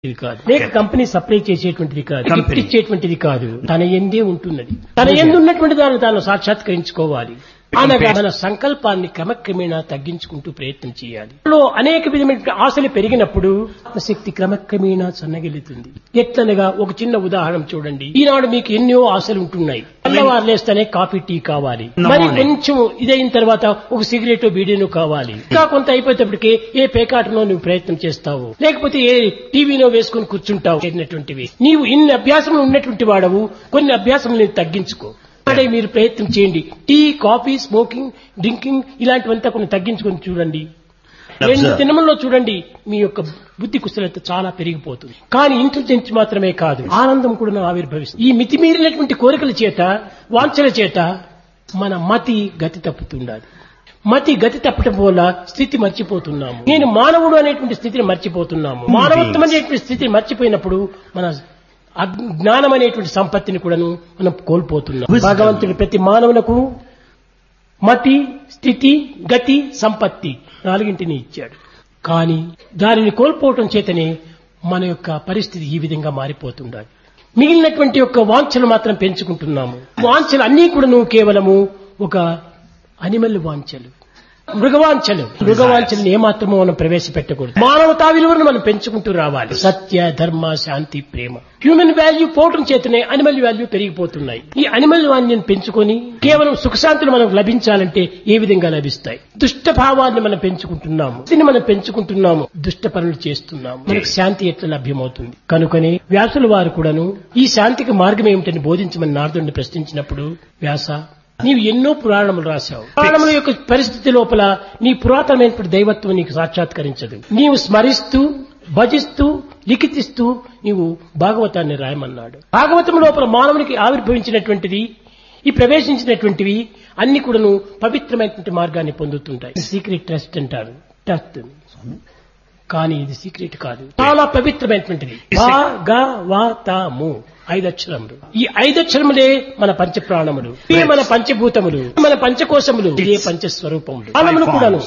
ఇది కాదు లేక కంపెనీ సప్లై చేసేటువంటిది కాదు గిఫ్ట్ Company. ఇచ్చేటువంటిది కాదు తన ఎందే ఉంటున్నది తన ఎందు ఉన్నటువంటి దాన్ని తాను సాక్షాత్కరించుకోవాలి అనగా మన సంకల్పాన్ని క్రమక్రమేణా తగ్గించుకుంటూ ప్రయత్నం చేయాలి లో అనేక విధమైన ఆశలు పెరిగినప్పుడు ఆత్మశక్తి క్రమక్రమేణా సన్నగిల్లుతుంది ఎట్లనగా ఒక చిన్న ఉదాహరణ చూడండి ఈనాడు మీకు ఎన్నో ఆశలు ఉంటున్నాయి తెల్లవారు లేస్తేనే కాఫీ టీ కావాలి No, మరి no. కొంచెం ఇదైన తర్వాత ఒక సిగరెట్ బీడీను కావాలి ఇంకా కొంత అయిపోయేటప్పటికి ఏ పేకాటలో నువ్వు ప్రయత్నం చేస్తావు లేకపోతే ఏ టీవీలో వేసుకుని కూర్చుంటావు చేరినటువంటివి నీవు ఇన్ని అభ్యాసములు ఉన్నటువంటి వాడవు కొన్ని అభ్యాసములు తగ్గించుకో అదే మీరు ప్రయత్నం చేయండి టీ కాఫీ స్మోకింగ్ డ్రింకింగ్ ఇలాంటివంతా కొన్ని తగ్గించుకొని చూడండి రెండు Observe. దినముల్లో చూడండి మీ యొక్క బుద్ధి కుశలత చాలా పెరిగిపోతుంది కానీ ఇంటెలిజెన్స్ మాత్రమే కాదు ఆనందం కూడా ఆవిర్భవిస్తుంది ఈ మితిమీరినటువంటి కోరికల చేత వాంఛల చేత మన మతి గతి తప్పుతుండాలి మతి గతి తప్పటం వల్ల స్థితి మర్చిపోతున్నాము నేను మానవుడు అనేటువంటి స్థితిని మర్చిపోతున్నాము మానవత్వం అనేటువంటి స్థితిని మర్చిపోయినప్పుడు మన అగ్- జ్ఞానం అనేటువంటి సంపత్తిని కూడాను మనం కోల్పోతున్నాం Wisdom. భగవంతుడు ప్రతి మానవులకు మతి స్థితి గతి సంపత్తి నాలుగింటిని ఇచ్చాడు కానీ దానిని కోల్పోవటం చేతనే మన యొక్క పరిస్థితి ఈ విధంగా మారిపోతుండాలి మిగిలినటువంటి యొక్క వాంఛలు మాత్రం పెంచుకుంటున్నాము వాంఛలు అన్నీ కూడా నువ్వు కేవలము ఒక అనిమల్ వాంఛలు మృగవాంఛలు మృగవాంఛలను ఏమాత్రమో మనం ప్రవేశపెట్టకూడదు మానవతా విలువను మనం పెంచుకుంటూ రావాలి సత్య ధర్మ శాంతి ప్రేమ హ్యూమన్ వాల్యూ పోవటం చేతనే అనిమల్ వాల్యూ పెరిగిపోతున్నాయి ఈ అనిమల్ వాల్యూని పెంచుకొని కేవలం సుఖశాంతులు మనకు లభించాలంటే ఏ విధంగా లభిస్తాయి దుష్ట భావాన్ని మనం పెంచుకుంటున్నాము దీన్ని మనం పెంచుకుంటున్నాము దుష్ట పనులు చేస్తున్నాము మనకు శాంతి ఎట్లా లభ్యమవుతుంది కనుకనే వ్యాసుల వారు కూడాను ఈ శాంతికి మార్గం ఏమిటని బోధించమని నారదుడిని ప్రశ్నించినప్పుడు వ్యాస నీవు ఎన్నో పురాణములు రాశావు పురాణముల యొక్క పరిస్థితి లోపల నీ పురాతనమైనటువంటి దైవత్వం నీకు సాక్షాత్కరించదు నీవు స్మరిస్తూ భజిస్తూ లిఖితిస్తూ నీవు భాగవతాన్ని రాయమన్నాడు భాగవతం లోపల మానవునికి ఆవిర్భవించినటువంటిది ఈ ప్రవేశించినటువంటివి అన్ని కూడాను పవిత్రమైనటువంటి మార్గాన్ని పొందుతుంటాయి సీక్రెట్ ట్రస్ట్ అంటారు ట్రస్ట్ కానీ ఇది సీక్రెట్ కాదు చాలా పవిత్రమైనటువంటిది భాగవతము ఐదు అక్షరములు ఈ ఐదు అక్షరములే మన పంచ ప్రాణములు ఇవే మన పంచభూతములు మన పంచకోశములు ఇదే పంచస్వరూపములు స్థానములు కూడాను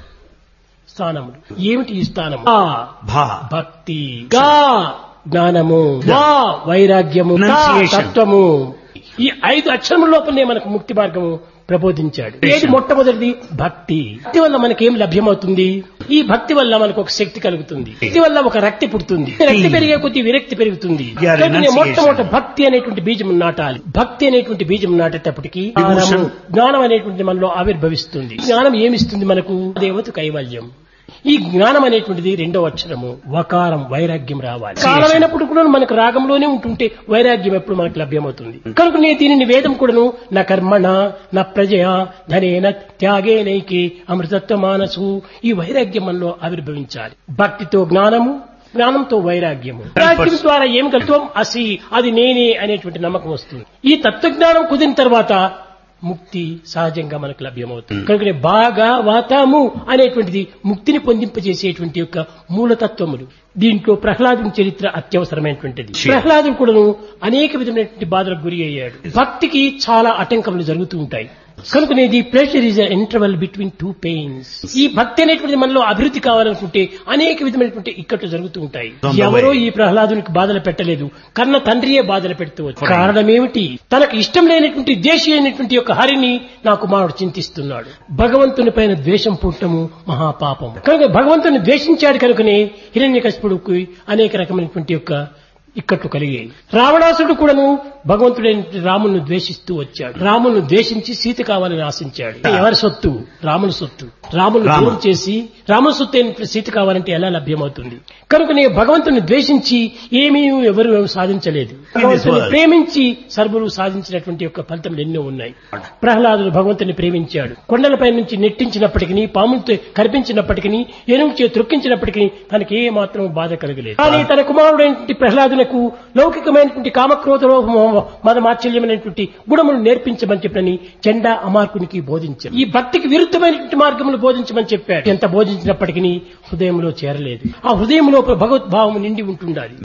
స్థానములు ఏమిటి ఈ స్థానము ఆ భా భక్తి గా జ్ఞానము వా వైరాగ్యము తా Renunciation. తత్వము ఈ ఐదు అక్షరముల లోపలనే మనకు ముక్తి మార్గము ప్రబోధించాడు ఏది మొట్టమొదటిది భక్తి భక్తి వల్ల మనకేం లభ్యమవుతుంది ఈ భక్తి వల్ల మనకు ఒక శక్తి కలుగుతుంది భక్తి వల్ల ఒక రక్తి పుడుతుంది రక్తి పెరిగే కొద్ది విరక్తి పెరుగుతుంది Yeah, కనుకనే renunciation. మొట్టమొదటి భక్తి అనేటువంటి బీజం నాటాలి భక్తి అనేటువంటి బీజం నాటేటప్పటికి Devotion. జ్ఞానము, జ్ఞానం అనేటువంటి మనలో ఆవిర్భవిస్తుంది జ్ఞానం ఏమిస్తుంది మనకు దేవత కైవల్యం ఈ జ్ఞానం అనేటువంటిది రెండవ అక్షరము వకారం వైరాగ్యం రావాలి కాలమైనప్పుడు కూడా మనకు రాగంలోనే ఉంటుంటే వైరాగ్యం ఎప్పుడు మనకు లభ్యమవుతుంది కనుక నేను దీనిని వేదం కూడాను నా కర్మణ నా ప్రజయ ధనేన త్యాగేనైకి అమృతత్వ మానసు ఈ వైరాగ్యం మనలో ఆవిర్భవించాలి భక్తితో జ్ఞానము జ్ఞానంతో వైరాగ్యము వైరాగ్యం ద్వారా ఏం కలుగుతాం అసి అది నేనే అనేటువంటి నమ్మకం వస్తుంది ఈ తత్వజ్ఞానం కుదిరిన తర్వాత ముక్తి సహజంగా మనకు లభ్యమవుతుంది కనుక భాగవతము అనేటువంటిది ముక్తిని పొందింపజేసేటువంటి యొక్క మూలతత్వములు దీంట్లో ప్రహ్లాదుని చరిత్ర అత్యవసరమైనటువంటిది Sure. ప్రహ్లాదుడు కూడాను అనేక విధమైనటువంటి బాధలకు గురి అయ్యాడు భక్తికి చాలా ఆటంకములు జరుగుతూ ఉంటాయి కనుక ఇది pressure is interval between two pains ఈ భక్తి అనేటువంటిది మనలో అభివృద్ధి కావాలనుకుంటే అనేక విధమైనటువంటి ఇక్కట్లు జరుగుతూ ఉంటాయి On the ఎవరో way. ఈ ప్రహ్లాదునికి బాధలు పెట్టలేదు కన్న తండ్రియే బాధలు పెడుతూ వచ్చాడు కారణం ఏమిటి తనకు ఇష్టం లేనటువంటి దేశీ అయినటువంటి యొక్క హరిని నా కుమారుడు చింతిస్తున్నాడు భగవంతుని పైన ద్వేషం పుట్టము మహాపాపం కనుక భగవంతుని ద్వేషించాడు కనుకనే హిరణ్యకశిపుడుకు అనేక రకమైనటువంటి యొక్క ఇక్కట్లు కలిగాయి రావణాసుడు కూడాను భగవంతుడైన రామును ద్వేషిస్తూ వచ్చాడు రామును ద్వేషించి సీత కావాలని ఆశించాడు ఎవరి సొత్తు రాముని సొత్తు రామును రామ. దూరం చేసి రాముని సొత్తు అయిన సీత కావాలంటే ఎలా లభ్యమవుతుంది కనుక నేను భగవంతుని ద్వేషించి ఏమీ ఎవరు సాధించలేదు భగవంతుని world. ప్రేమించి సర్వులు సాధించినటువంటి యొక్క ఫలితములు ఎన్నో ఉన్నాయి ప్రహ్లాదుడు భగవంతుని ప్రేమించాడు కొండలపై నుంచి నెట్టించినప్పటికీ పాములతో కనిపించినప్పటికీ ఏనుగు చే త్రొక్కించినప్పటికీ తనకి ఏ మాత్రం బాధ కలగలేదు కానీ తన కుమారుడైనటువంటి ప్రహ్లాదునకు లౌకికమైనటువంటి కామక్రోధ లోభ మదమాచల్యమైనటువంటి గుణములు నేర్పించమని చెప్పని చెండా అమార్కునికి బోధించారు ఈ భక్తికి విరుద్ధమైనటువంటి మార్గములు బోధించమని చెప్పాడు ఎంత బోధించినప్పటికీ హృదయంలో చేరలేదు ఆ హృదయంలో భగవద్భావము నిండి ఉంటుండాలి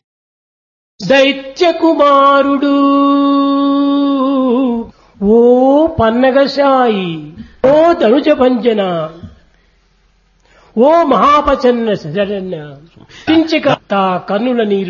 దైత్య కుమారుడు ఓ పన్నగశాయి ఓ ధనుజ భంజన ఓ మహాపచన్న శరణ్య చించక తా కన్నుల నీరు